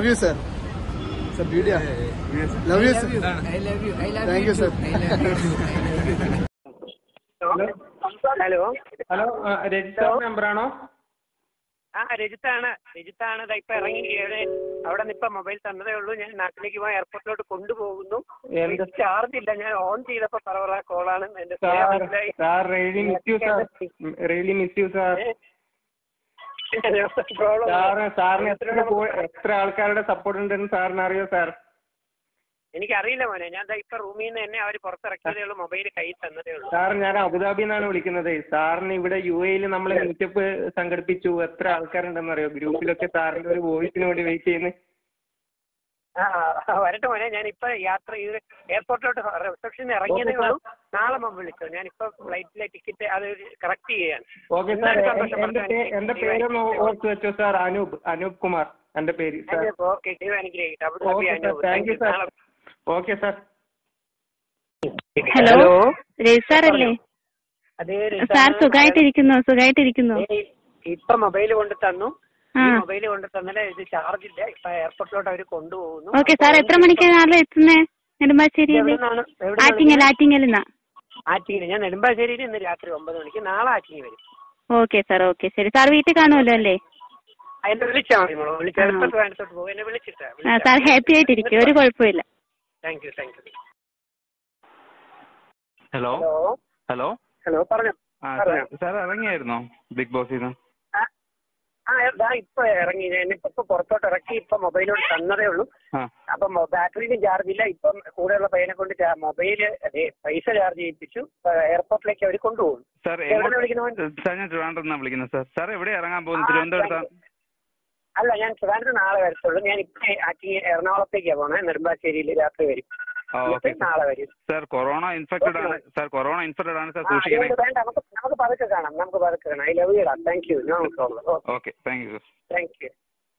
Love you, sir. Sir, beauty. Love you, sir. I love you. I love Thank you, you, sir. too. I love you. too. I love you. too. Hello hello register മെമ്പറാണോ ആ രജിത്താണ് രജിത്താണ് ദാ ഇപ്പൊ ഇറങ്ങി ഇവിടെ അവിടെ നിന്ന് ഇപ്പൊ മൊബൈൽ തന്നതേ ഉള്ളൂ ഞാൻ നാട്ടിലേക്ക് പോയി എയർപോർട്ടിലോട്ട് കൊണ്ടുപോകുന്നു എന്ത് ചാർജ് ഇല്ല ഞാൻ ഓൺ ചെയ്തപ്പോ പറവറ കോളാണ് എന്റെ sir sir really miss you sir really miss you sir sir സാറിന് എത്ര കോ- എത്ര ആൾക്കാരുടെ സപ്പോർട്ട് ഉണ്ടെന്ന് സാറിന് അറിയോ സാർ എനിക്കറിയില്ല മോനെ ഞാൻ ദാ ഇപ്പൊ റൂമിൽ നിന്ന് എന്നെ അവർ പുറത്തിറക്കിയതേ ഉള്ളൂ മൊബൈൽ കയ്യിൽ തന്നതേ ഉള്ളൂ സാർ ഞാൻ അബുദാബിയിൽ നിന്നാണ് വിളിക്കുന്നത് സാറിന് ഇവിടെ യു എയിൽ നമ്മൾ മീറ്റപ്പ് സംഘടിപ്പിച്ചു എത്ര ആൾക്കാരുണ്ടെന്ന് അറിയോ ഗ്രൂപ്പിലൊക്കെ സാറിന്റെ ഒരു വോയിസിന് വേണ്ടി വെയിറ്റ് ചെയ്യുന്നു ആ ആ, വരട്ടെ മോനെ ഞാൻ ഇപ്പൊ യാത്ര ചെയ്ത് എയർപോർട്ടിലോട്ട് റിസപ്ഷനിൽ ഇറങ്ങിയതേ ഉള്ളൂ നാളെ മുമ്പ് വിളിച്ചോ ഞാൻ ഇപ്പൊ ഫ്ലൈറ്റിലെ ടിക്കറ്റ് അത് കറക്റ്റ് ചെയ്യാൻ ഓക്കെ സാർ എന്തായാലും സന്തോഷം എന്റെ പേ- എന്റെ പേരൊന്ന് ഓർത്ത് വെച്ചോ സാർ അനൂപ് അനൂപ് കുമാർ എന്റെ പേര് സാർ ഓക്കെ ദൈവം അനുഗ്രഹിക്കട്ടെ Abu Dhabi okay sir Anoop thank you sir okay sir hello Raji സാറല്ലേ അതെ സാർ സുഖമായിട്ടിരിക്കുന്നു സുഖമായിട്ടിരിക്കുന്നു ഇപ്പൊ മൊബൈൽ കൊണ്ട് തന്നു ആ ഈ മൊബൈൽ കൊണ്ട് തന്നാലേ ഇത് ചാർജ് ഇല്ല ഇപ്പൊ എയർപോർട്ടിലോട്ട് അവർ കൊണ്ടുപോകുന്നു ഓക്കെ സാർ എത്ര മണിക്കാണ് നാളെ എത്തുന്നേ നെടുമ്പാശ്ശേരിയിൽ എവിടുന്നാണ്? എവിടുന്നാണ് ആറ്റിങ്ങൽ ആറ്റിങ്ങൽ എന്നാ ആറ്റിങ്ങിൽ ഞാൻ നെടുമ്പാശ്ശേരിയിൽ ഇന്ന് രാത്രി ഒമ്പത് മണിക്ക് നാളെ ആറ്റിങ്ങി വരും ഓക്കെ സാർ ഓക്കെ ശരി സാർ വീട്ടിൽ കാണുമല്ലോ അല്ലേ ആ, എന്നെ വിളിച്ചാൽ മതി മോളെ വിളിച്ചാൽ ആ. എപ്പോൾ ട്രാൻസ്പോർട്ട് പോകും എന്നെ വിളിച്ചിട്ടാ ആ സാർ ഹാപ്പി ആയിട്ടിരിക്കും ഒരു കുഴപ്പമില്ല thank you thank you hello hello hello hello പറഞ്ഞോ ആ പറഞ്ഞോ. സാർ ഇറങ്ങിയായിരുന്നോ ബിഗ് ബോസിൽ നിന്ന് ആ, ആ ദാ ഇപ്പൊ ഇറങ്ങി ഞാൻ ഇപ്പൊ ഇപ്പൊ പുറത്തോട്ട് ഇറക്കി ഇപ്പൊ മൊബൈലോട്ട് തന്നതേ ഉള്ളൂ ആ അപ്പം ബാറ്ററിക്ക് ചാർജ് ഇല്ല ഇപ്പം കൂടെയുള്ള പയ്യനെ കൊണ്ട് മൊബൈല് അതെ പൈസ ചാർജ് ചെയ്യിപ്പിച്ചു ഇപ്പൊ എയർപോർട്ടിലേക്ക് അവർ കൊണ്ടുപോകും സാർ എവിടെ എങ്ങോട്ട് വിളിക്കുന്നത് സാർ ഞാൻ ട്രിവാൻഡ്രം നിന്നാണ് വിളിക്കുന്നത് സാർ സാർ എവിടെ ഇറങ്ങാൻ പോകുന്നു തിരുവനന്തപുരത്ത് അല്ല ഞാൻ ട്രിവാൻഡ്രം നാളെ വരത്തുള്ളൂ ഞാൻ ഇപ്പൊ ആറ്റി എറണാകുളത്തേക്കാ പോണേ നെടുമ്പാശ്ശേരിയിൽ രാത്രി വരും ആ എന്നിട്ട് ഓക്കെ നാളെ വരും സാർ കൊറോണ ഇൻഫെക്റ്റഡ് ആണ് സാർ കൊറോണ ഇൻഫെക്റ്റഡ് ആണ് സാർ ആ, സൂക്ഷിക്കണേ അതുകൊണ്ട് വേണ്ട നമുക്ക് നമുക്ക് പതുക്കെ കാണാം നമുക്ക് പതുക്കെ കാണാം I love you thank you no problem okay thank you thank you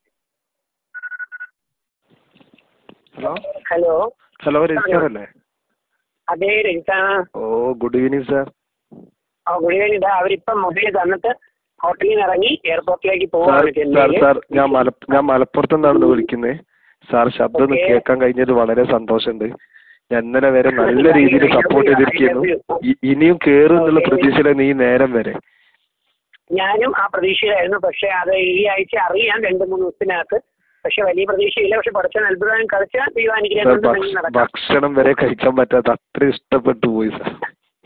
hello hello hello register അല്ലേ അതേ രജിത്താണ് ഓ ഗുഡ് ഈവനിങ് സാർ ആ ഗുഡ് ഈവനിങ് ഇതാ അവരിപ്പം മൊബൈൽ തന്നിട്ട് ഹോട്ടലിൽ നിന്ന് ഇറങ്ങി എയർപോർട്ടിലേക്ക് സാർ പോവാണ് സാർ ചെന്നൈയില്. സാർ ഞാൻ മല ഞാൻ മലപ്പുറത്ത് നിന്നാണ് വിളിക്കുന്നത് സാർ ശബ്ദം ഒന്ന് Okay. കേൾക്കാൻ കഴിഞ്ഞത് വളരെ സന്തോഷമുണ്ട് ഞാൻ ഇന്നലെ വരെ നല്ല രീതിയിൽ സപ്പോർട്ട് ചെയ്തിരിക്കുന്നു ഇ- ഇനിയും കേറും എന്നുള്ള പ്രതീക്ഷയിലാണ് ഈ നേരം വരെ ഞാനും ആ പ്രതീക്ഷയിലായിരുന്നു പക്ഷെ അത് ഈ ആഴ്ച അറിയാം രണ്ട് മൂന്ന് ദിവസത്തിനകത്ത് പക്ഷെ വലിയ പ്രതീക്ഷയില്ല പക്ഷെ പഠിച്ച അത്ഭുതം കളിച്ചാൽ സാർ ദൈവാനുഗ്രഹം കൊണ്ട് ഭക്ഷ- നമുക്ക് നടക്കാം ഭക്ഷണം വരെ കഴിക്കാൻ പറ്റാത്ത അത്ര ഇഷ്ടപ്പെട്ടു പോയി സാർ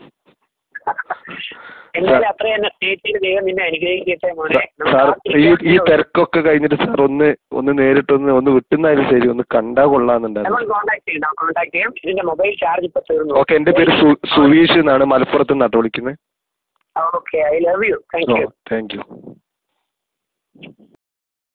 എന്തായാലും അത്ര തന്നെ സ്റ്റേറ്റിൽ ദൈവം നിന്നെ അനുഗ്രഹിക്കട്ടെ മോനെ നമുക്ക് സാർ ഈ ഈ ആർത്തിരിക്കാൻ തിരക്കൊക്കെ കഴിഞ്ഞിട്ട് സാർ ഒന്ന് ഒന്ന് നേരിട്ടൊന്ന് ഒന്ന് വിട്ടുന്നായാലും ശരി ഒന്ന് കണ്ടാ കൊള്ളാന്നുണ്ടായിരുന്നു നമ്മൾ കോൺടാക്ട് ചെയ്യണം കോൺടാക്ട് ചെയ്യാം ഇതിന്റെ മൊബൈൽ ചാർജ് ഇപ്പൊ തീർന്നു ഓക്കെ എന്റെ പേര് സു- സുവീഷ് എന്നാണ് മലപ്പുറത്ത് നിന്നാട്ടോ വിളിക്കുന്നത് okay I love you thank oh you thank U